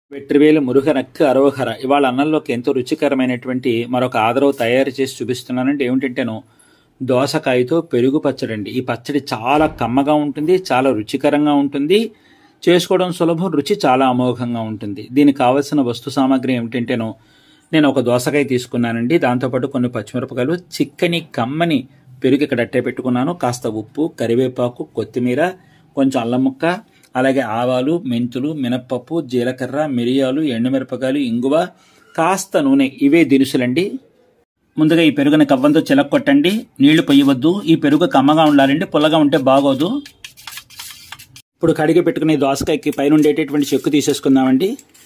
వెట్రివేలు మురుగనక్క అరోహర ఇవాళ అన్నంలోకి ఎంతో రుచికరమైనటువంటి మరొక ఆదరవు తయారు చేసి చూపిస్తున్నానంటే ఏమిటంటేను దోసకాయతో పెరుగు పచ్చడి అండి ఈ పచ్చడి చాలా కమ్మగా ఉంటుంది చాలా రుచికరంగా ఉంటుంది చేసుకోవడం సులభం రుచి చాలా అమోఘంగా ఉంటుంది దీనికి కావలసిన వస్తు సామాగ్రి ఏమిటంటేను నేను ఒక దోసకాయ తీసుకున్నానండి దాంతోపాటు కొన్ని పచ్చిమిరపకాయలు చిక్కని కమ్మని పెరుగు ఇక్కడ అట్టే పెట్టుకున్నాను కాస్త ఉప్పు కరివేపాకు కొత్తిమీర కొంచెం అల్లం ముక్క అలాగే ఆవాలు మెంతులు మినప్పప్పు జీలకర్ర మిరియాలు ఎండుమిరపకాయలు ఇంగువ కాస్త నూనె ఇవే దినుసులండి ముందుగా ఈ పెరుగుని కవ్వంతో చిలక్కొట్టండి నీళ్లు పొయ్యవద్దు ఈ పెరుగు కమ్మగా ఉండాలండి పుల్లగా ఉంటే బాగోదు ఇప్పుడు కడిగి పెట్టుకునే దోసకాయకి పైన ఉండేటటువంటి చెక్కు తీసేసుకుందామండి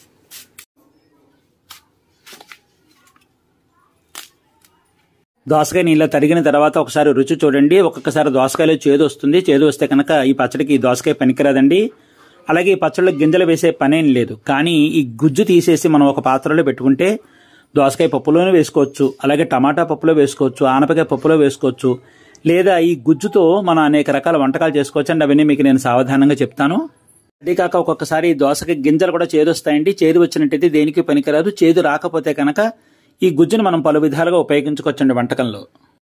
దోసకాయ నీళ్ళ తరిగిన తర్వాత ఒకసారి రుచి చూడండి ఒక్కొక్కసారి దోసకాయలో చేదు వస్తుంది చేదు వస్తే కనుక ఈ పచ్చడికి ఈ దోసకాయ పనికిరాదండి అలాగే ఈ పచ్చడిలో గింజలు వేసే పనేం లేదు కానీ ఈ గుజ్జు తీసేసి మనం ఒక పాత్రలో పెట్టుకుంటే దోసకాయ పప్పులోనే వేసుకోవచ్చు అలాగే టమాటా పప్పులో వేసుకోవచ్చు ఆనపకాయ పప్పులో వేసుకోవచ్చు లేదా ఈ గుజ్జుతో మనం అనేక రకాల వంటకాలు చేసుకోవచ్చు అండి అవన్నీ మీకు నేను సావధానంగా చెప్తాను అదే కాక ఒక్కొక్కసారి ఈ దోసకాయ గింజలు కూడా చేదు వస్తాయండి చేదు వచ్చినట్టయితే దేనికి పనికిరాదు చేదు రాకపోతే కనుక ఈ గుజ్జును మనం పలు విధాలుగా ఉపయోగించుకోవచ్చండి వంటకంలో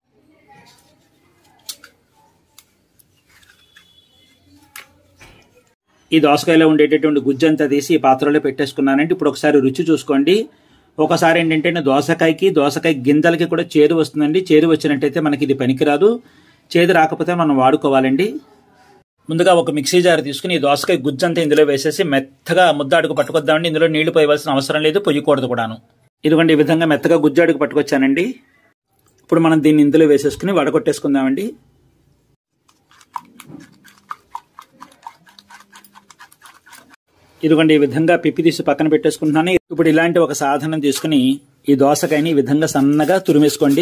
ఈ దోసకాయలో ఉండేటటువంటి గుజ్జు అంతా తీసి ఈ పాత్రలో పెట్టేసుకున్నానంటే ఇప్పుడు ఒకసారి రుచి చూసుకోండి ఒకసారి ఏంటంటే దోసకాయకి దోసకాయ గింజలకి కూడా చేదు వస్తుందండి చేదు వచ్చినట్టయితే మనకి ఇది పనికిరాదు చేదు రాకపోతే మనం వాడుకోవాలండి ముందుగా ఒక మిక్సీ జార్ తీసుకుని ఈ దోసకాయ గుజ్జంతా ఇందులో వేసేసి మెత్తగా ముద్ద అడుగు పట్టుకొద్దామండి ఇందులో నీళ్లు పోయవలసిన అవసరం లేదు పొయ్యకూడదు కూడాను ఇదిగోండి ఈ విధంగా మెత్తగా గుజ్జు అడుగు పట్టుకొచ్చానండి ఇప్పుడు మనం దీన్ని ఇందులో వేసేసుకుని వడగొట్టేసుకుందామండి ఇదిగోండి ఈ విధంగా పిప్పి తీసి పక్కన పెట్టేసుకుంటున్నాను ఇప్పుడు ఇలాంటి ఒక సాధనం తీసుకుని ఈ దోసకాయని ఈ విధంగా సన్నగా తురిమేసుకోండి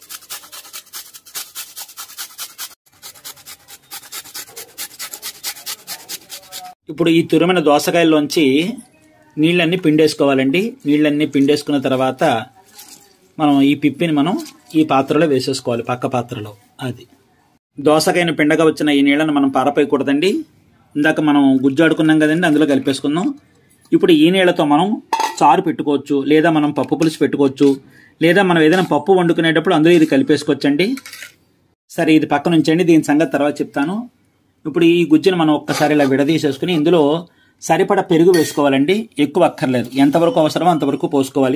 ఇప్పుడు ఈ తురిమిన దోసకాయల్లోంచి నీళ్ళన్నీ పిండేసుకోవాలండి నీళ్ళన్నీ పిండేసుకున్న తర్వాత మనం ఈ పిప్పిని మనం ఈ పాత్రలో వేసేసుకోవాలి పక్క పాత్రలో అది దోసకాయను పిండగా వచ్చిన ఈ నీళ్ళని మనం పారపోయకూడదండి ఇందాక మనం గుజ్జాడుకున్నాం కదండి అందులో కలిపేసుకుందాం ఇప్పుడు ఈ నీళ్ళతో మనం చారు పెట్టుకోవచ్చు లేదా మనం పప్పు పులుసు పెట్టుకోవచ్చు లేదా మనం ఏదైనా పప్పు వండుకునేటప్పుడు అందులో ఇది కలిపేసుకోవచ్చండి సరే ఇది పక్కన ఉంచండి దీని సంగతి తర్వాత చెప్తాను ఇప్పుడు ఈ గుజ్జును మనం ఒక్కసారి ఇలా విడదీసేసుకుని ఇందులో సరిపడ పెరుగు వేసుకోవాలండి ఎక్కువ అక్కర్లేదు ఎంతవరకు అవసరమో అంతవరకు పోసుకోవాలి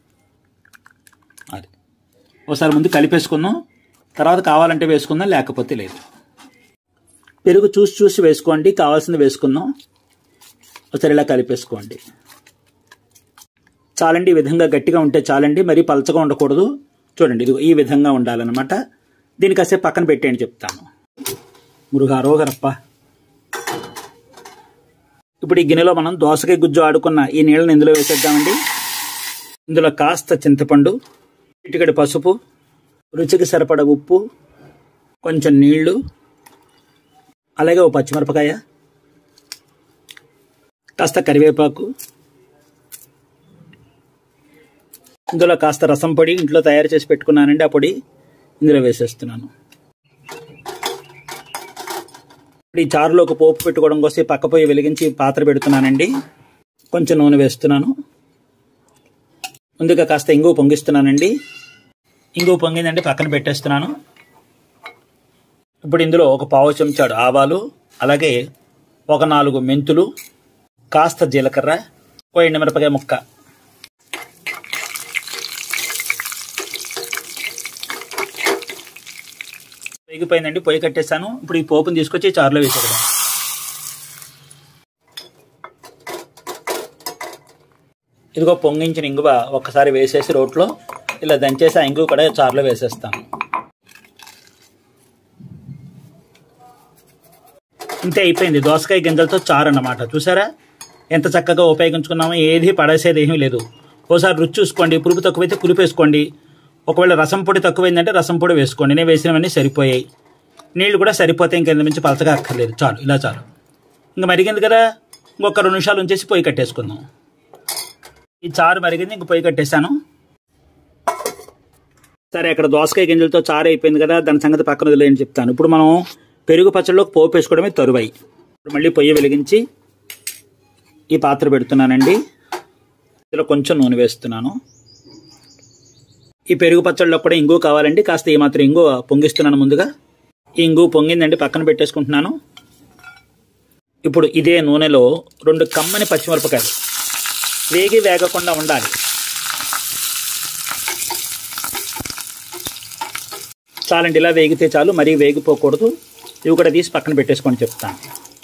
అది ఒకసారి ముందు కలిపేసుకుందాం తర్వాత కావాలంటే వేసుకుందాం లేకపోతే లేదు పెరుగు చూసి చూసి వేసుకోండి కావాల్సింది వేసుకుందాం ఒకసారి ఇలా కలిపేసుకోండి చాలండి ఈ విధంగా గట్టిగా ఉంటే చాలండి మరీ పలచగా ఉండకూడదు చూడండి ఇది ఈ విధంగా ఉండాలన్నమాట దీన్ని కాసేపు పక్కన పెట్టేయండి చెప్తాను మురుగా రోగరప్ప ఇప్పుడు ఈ గిన్నెలో మనం దోసకాయ గుజ్జు ఆడుకున్న ఈ నీళ్ళని ఇందులో వేసేద్దామండి ఇందులో కాస్త చింతపండు ఇటుకడి పసుపు రుచికి సరిపడ ఉప్పు కొంచెం నీళ్లు అలాగే ఓ పచ్చిమిరపకాయ కాస్త కరివేపాకు ఇందులో కాస్త రసం పొడి ఇంట్లో తయారు చేసి పెట్టుకున్నానండి ఆ పొడి ఇందులో వేసేస్తున్నాను ఇప్పుడు ఈ చారులోకి పోపు పెట్టుకోవడం కోసం పక్క పొయ్యి వెలిగించి పాత్ర పెడుతున్నానండి కొంచెం నూనె వేస్తున్నాను ముందుగా కాస్త ఇంగువ పొంగిస్తున్నానండి ఇంగువ పొంగిందంటే పక్కన పెట్టేస్తున్నాను ఇప్పుడు ఇందులో ఒక పావు చెంచాడు ఆవాలు అలాగే ఒక నాలుగు మెంతులు కాస్త జీలకర్ర ఓ ఎండుమిరపకాయ ముక్క వేగిపోయిందండి పొయ్యి కట్టేశాను ఇప్పుడు ఈ పోపుని తీసుకొచ్చి చారులో వేసేద్దాం ఇదిగో పొంగించిన ఇంగువ ఒక్కసారి వేసేసి రోట్లో ఇలా దంచేసి ఆ ఇంగువ కూడా చారులో వేసేస్తాను ఇంతే అయిపోయింది దోసకాయ గింజలతో చారు అన్నమాట చూసారా ఎంత చక్కగా ఉపయోగించుకున్నామో ఏది పడేసేది ఏమీ లేదు ఓసారి రుచి చూసుకోండి పులుపు తక్కువైతే పులుపు వేసుకోండి ఒకవేళ రసం పొడి తక్కువైందంటే రసం పొడి వేసుకోండి నేను వేసినవన్నీ సరిపోయాయి నీళ్లు కూడా సరిపోతే ఇంకెంత మించి పలచగా అక్కర్లేదు చాలు ఇలా చాలు ఇంకా మరిగింది కదా ఇంకొక రెండు నిమిషాలు ఉంచేసి పొయ్యి కట్టేసుకుందాం ఈ చారు మరిగింది ఇంక పొయ్యి కట్టేశాను సరే అక్కడ దోసకాయ గింజలతో చారు అయిపోయింది కదా దాని సంగతి పక్కన వదిలేని చెప్తాను ఇప్పుడు మనం పెరుగు పచ్చడిలోకి పోపు వేసుకోవడమే తరువాయి ఇప్పుడు మళ్ళీ పొయ్యి వెలిగించి ఈ పాత్ర పెడుతున్నానండి ఇందులో కొంచెం నూనె వేస్తున్నాను ఈ పెరుగు పచ్చడిలో కూడా ఇంగు కావాలండి కాస్త ఈ మాత్రం ఇంగు పొంగిస్తున్నాను ముందుగా ఈ ఇంగు పొంగిందండి పక్కన పెట్టేసుకుంటున్నాను ఇప్పుడు ఇదే నూనెలో రెండు కమ్మని పచ్చిమిరపకాయలు వేగి వేగకుండా ఉండాలి చాలండి ఇలా వేగితే చాలు మరీ వేగిపోకూడదు ఇవి కూడా తీసి పక్కన పెట్టేసుకొని చెప్తాను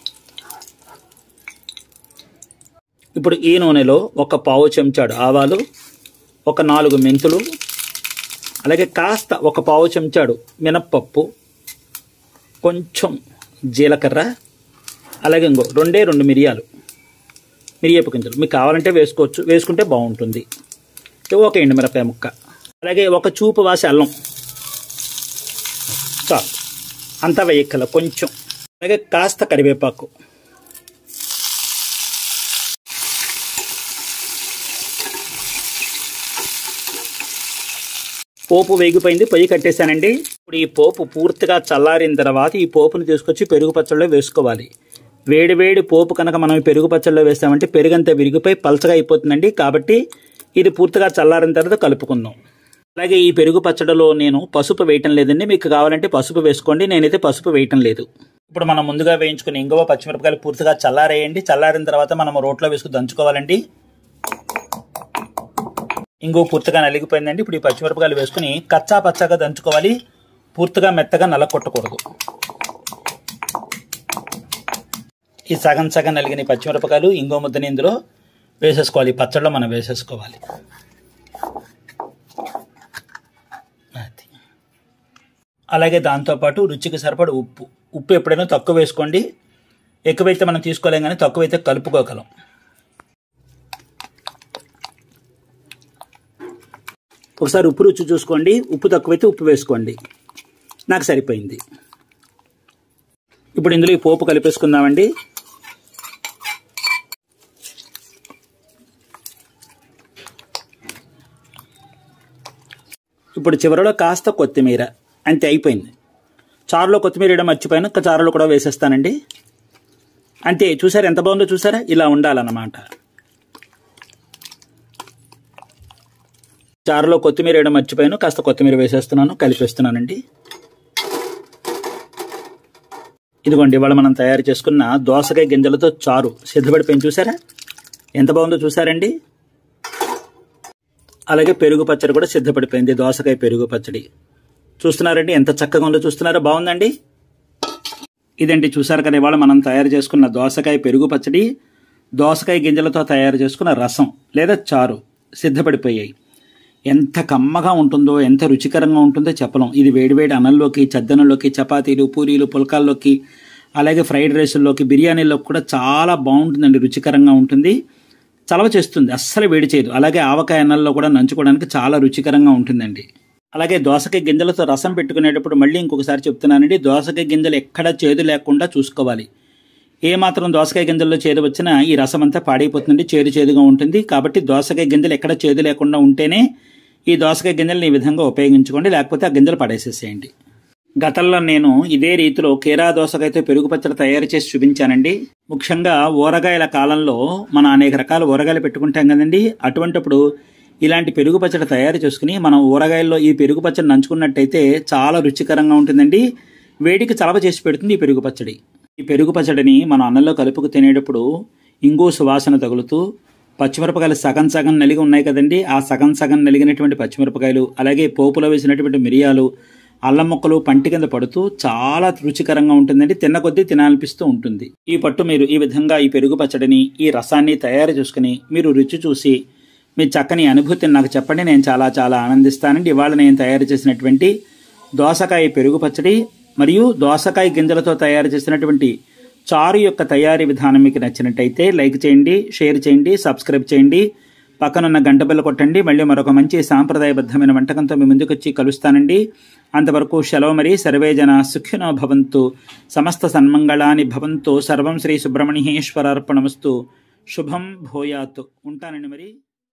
ఇప్పుడు ఈ నూనెలో ఒక పావు చెంచాడు ఆవాలు ఒక నాలుగు మెంతులు అలాగే కాస్త ఒక పావు చెంచాడు మినప్పప్పు కొంచెం జీలకర్ర అలాగే ఇంకో రెండే రెండు మిరియాలు మిరియాపు గింజలు మీకు కావాలంటే వేసుకోవచ్చు వేసుకుంటే బాగుంటుంది ఇవి ఒక ఎండుమిరపకాయ ముక్క అలాగే ఒక చూపు వాసి అల్లం చాలు అంతా వేయక్కల కొంచెం అలాగే కాస్త కరివేపాకు పోపు వేగిపోయింది పొయ్యి కట్టేశానండి ఇప్పుడు ఈ పోపు పూర్తిగా చల్లారిన తర్వాత ఈ పోపుని తీసుకొచ్చి పెరుగు పచ్చడిలో వేసుకోవాలి వేడి వేడి పోపు కనుక మనం ఈ పెరుగు పచ్చడిలో వేస్తామంటే పెరుగంతా విరిగిపోయి పలచగా అయిపోతుందండి కాబట్టి ఇది పూర్తిగా చల్లారిన తర్వాత కలుపుకుందాం అలాగే ఈ పెరుగు పచ్చడిలో నేను పసుపు వేయటం లేదండి మీకు కావాలంటే పసుపు వేసుకోండి నేనైతే పసుపు వేయటం లేదు ఇప్పుడు మనం ముందుగా వేయించుకుని ఇంగువ పచ్చిమిరపకాయలు పూర్తిగా చల్లారేయండి చల్లారిన తర్వాత మనం రోట్లో వేసుకుని దంచుకోవాలండి ఇంగువ పూర్తిగా నలిగిపోయిందండి ఇప్పుడు ఈ పచ్చిమిరపకాయలు వేసుకుని కచ్చా పచ్చగా దంచుకోవాలి పూర్తిగా మెత్తగా నల్ల కొట్టకూడదు ఈ సగం సగం నలిగిన ఈ పచ్చిమిరపకాయలు ఇంగో ముద్దని ఇందులో వేసేసుకోవాలి ఈ పచ్చడిలో మనం వేసేసుకోవాలి అది అలాగే దాంతోపాటు రుచికి సరిపడ ఉప్పు ఉప్పు ఎప్పుడైనా తక్కువ వేసుకోండి ఎక్కువైతే మనం తీసుకోలేం కానీ తక్కువైతే కలుపుకోగలం ఒకసారి ఉప్పు రుచి చూసుకోండి ఉప్పు తక్కువైతే ఉప్పు వేసుకోండి నాకు సరిపోయింది ఇప్పుడు ఇందులో ఈ పోపు కలిపేసుకుందామండి ఇప్పుడు చివరిలో కాస్త కొత్తిమీర అంతే అయిపోయింది చారులో కొత్తిమీర వేయడం మర్చిపోయాను ఇంకా చారులో కూడా వేసేస్తానండి అంతే చూసారా ఎంత బాగుందో చూసారా ఇలా ఉండాలన్నమాట చారులో కొత్తిమీర వేయడం మర్చిపోయాను కాస్త కొత్తిమీర వేసేస్తున్నాను కలిపేస్తున్నానండి ఇదిగోండి ఇవాళ మనం తయారు చేసుకున్న దోసకాయ గింజలతో చారు సిద్ధపడిపోయింది చూసారా ఎంత బాగుందో చూసారండి అలాగే పెరుగు పచ్చడి కూడా సిద్ధపడిపోయింది దోసకాయ పెరుగు పచ్చడి చూస్తున్నారండి ఎంత చక్కగా ఉందో చూస్తున్నారా బాగుందండి ఇదండి చూసారు కదా ఇవాళ మనం తయారు చేసుకున్న దోసకాయ పెరుగు పచ్చడి దోసకాయ గింజలతో తయారు చేసుకున్న రసం లేదా చారు సిద్ధపడిపోయాయి ఎంత కమ్మగా ఉంటుందో ఎంత రుచికరంగా ఉంటుందో చెప్పలేం ఇది వేడివేడి అన్నంలోకి చద్దనంలోకి చపాతీలు పూరీలు పుల్కాల్లోకి అలాగే ఫ్రైడ్ రైస్ల్లోకి బిర్యానీలోకి కూడా చాలా బాగుంటుందండి రుచికరంగా ఉంటుంది చలవ చేస్తుంది అస్సలు వేడి చేయదు అలాగే ఆవకాయ అన్నంలో కూడా నంచుకోవడానికి చాలా రుచికరంగా ఉంటుందండి అలాగే దోసకాయ గింజలతో రసం పెట్టుకునేటప్పుడు మళ్ళీ ఇంకొకసారి చెప్తున్నానండి దోసకాయ గింజలు ఎక్కడా చేదు లేకుండా చూసుకోవాలి ఏ మాత్రం దోసకాయ గింజల్లో చేదు వచ్చినా ఈ రసం అంతా పాడైపోతుంది చేదు చేదుగా ఉంటుంది కాబట్టి దోసకాయ గింజలు ఎక్కడ చేదు లేకుండా ఉంటేనే ఈ దోసకాయ గింజలను ఈ విధంగా ఉపయోగించుకోండి లేకపోతే ఆ గింజలు పడేసేసేయండి గతంలో నేను ఇదే రీతిలో కీరా దోసకాయతో పెరుగు పచ్చడి తయారు చేసి చూపించానండి ముఖ్యంగా ఊరగాయల కాలంలో మనం అనేక రకాల ఊరగాయలు పెట్టుకుంటాం కదండి అటువంటిప్పుడు ఇలాంటి పెరుగు పచ్చడి తయారు చేసుకుని మనం ఊరగాయల్లో ఈ పెరుగు పచ్చడి నంచుకున్నట్టయితే చాలా రుచికరంగా ఉంటుందండి వేడికి చలవ చేసి పెడుతుంది ఈ పెరుగు పచ్చడి ఈ పెరుగు పచ్చడిని మనం అన్నంలో కలుపుకు తినేటప్పుడు ఇంగో సువాసన తగులుతూ పచ్చిమిరపకాయలు సగం సగం నలిగి ఉన్నాయి కదండి ఆ సగం సగం నలిగినటువంటి పచ్చిమిరపకాయలు అలాగే పోపులో వేసినటువంటి మిరియాలు అల్లం ముక్కలు పంటి కింద పడుతూ చాలా రుచికరంగా ఉంటుందండి తిన్న కొద్దీ తినాలనిపిస్తూ ఉంటుంది ఈ పట్టు మీరు ఈ విధంగా ఈ పెరుగు పచ్చడిని ఈ రసాన్ని తయారు చేసుకుని మీరు రుచి చూసి మీ చక్కని అనుభూతిని నాకు చెప్పండి నేను చాలా చాలా ఆనందిస్తానండి ఇవాళ నేను తయారు చేసినటువంటి దోసకాయ పెరుగు పచ్చడి మరియు దోసకాయ గింజలతో తయారు చేసినటువంటి చారు యొక్క తయారీ విధానం మీకు నచ్చినట్టయితే లైక్ చేయండి షేర్ చేయండి సబ్స్క్రైబ్ చేయండి పక్కనున్న గంట బిల్ల కొట్టండి మళ్ళీ మరొక మంచి సాంప్రదాయబద్ధమైన వంటకంతో మీ ముందుకు వచ్చి కలుస్తానండి అంతవరకు సెలవు మరి సర్వే జన సుఖినో భవంతు సమస్త సన్మంగళాని భవంతు సర్వం శ్రీ సుబ్రహ్మణ్యేశ్వరార్పణమస్తు శుభం భూయాత్ ఉంటానండి మరి